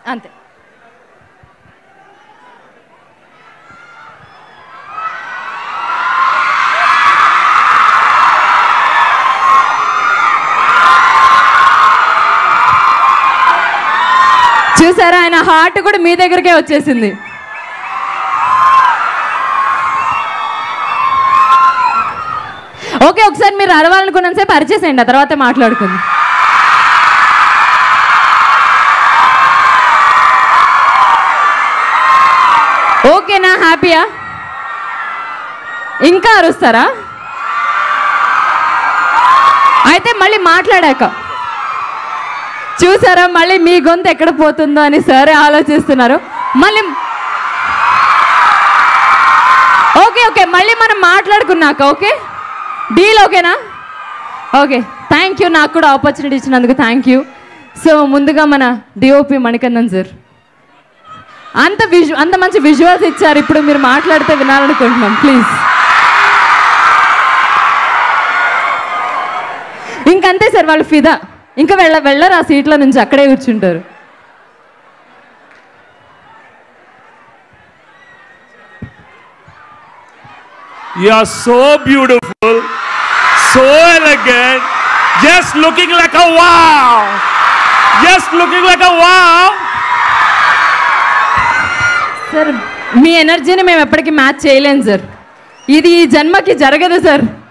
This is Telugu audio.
అంతే చూసారా ఆయన హార్ట్ కూడా మీ దగ్గరికే వచ్చేసింది ఓకే ఒకసారి మీరు అరవాలనుకున్నంత సేపు అరిచేసేయండి ఆ తర్వాత మాట్లాడుకుంది ఓకేనా హ్యాపీయా ఇంకా అరుస్తారా అయితే మళ్ళీ మాట్లాడాక చూసారా మళ్ళీ మీ గొంతు ఎక్కడ పోతుందో అని సరే ఆలోచిస్తున్నారు మళ్ళీ ఓకే ఓకే మళ్ళీ మనం మాట్లాడుకున్నాక ఓకే డీల్ ఓకేనా ఓకే థ్యాంక్ యూ నాకు కూడా ఆపర్చునిటీ ఇచ్చినందుకు థ్యాంక్ యూ సో ముందుగా మన డిఓపి మణికందన్ సార్ అంత విజు అంత మంచి విజువల్స్ ఇచ్చారు ఇప్పుడు మీరు మాట్లాడితే వినాలనుకుంటున్నాం ప్లీజ్ ఇంకంతే సార్ వాళ్ళు ఫిదా ఇంకా వెళ్ళ వెళ్ళరు ఆ సీట్ల నుంచి అక్కడే కూర్చుంటారు You are so beautiful, so elegant, just looking like a wow. Just looking like a wow. Sir మీ ఎనర్జీని మేము ఎప్పటికీ మ్యాచ్ చేయలేము సార్ ఇది ఈ జన్మకి జరగదు సార్